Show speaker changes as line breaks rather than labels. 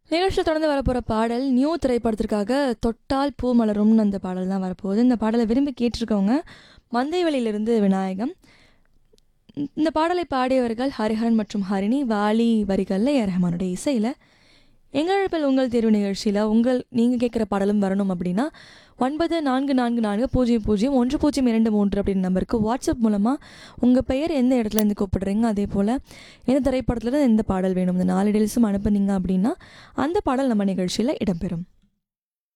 நிகழ்ச்சியில் தொடர்ந்து வரப்போகிற பாடல் நியூ திரைப்படத்திற்காக தொட்டால் பூ மலரும்னு அந்த பாடல் தான் வரப்போகுது இந்த பாடலை விரும்பி கேட்டிருக்கவங்க மந்தைவெளியிலிருந்து விநாயகம் இந்த பாடலை பாடியவர்கள் ஹரிஹரன் மற்றும் ஹரிணி வாலி வரிகளில் ஏ ரஹ்மானுடைய இசையில் எங்கள் அழைப்பில் உங்கள் தேர்வு நிகழ்ச்சியில் உங்கள் நீங்கள் கேட்குற பாடலும் வரணும் அப்படின்னா ஒன்பது நான்கு நான்கு நான்கு பூஜ்ஜியம் பூஜ்ஜியம் ஒன்று பூஜ்ஜியம் இரண்டு மூன்று அப்படின்ற நம்பருக்கு வாட்ஸ்அப் மூலமாக உங்கள் பெயர் எந்த இடத்துல இருந்து கூப்பிடுறீங்க அதே போல் எந்த திரைப்படத்தில் எந்த பாடல் வேணும் இந்த நாலு டீல்ஸும் அனுப்புனீங்க அப்படின்னா அந்த பாடல் நம்ம நிகழ்ச்சியில் இடம்பெறும்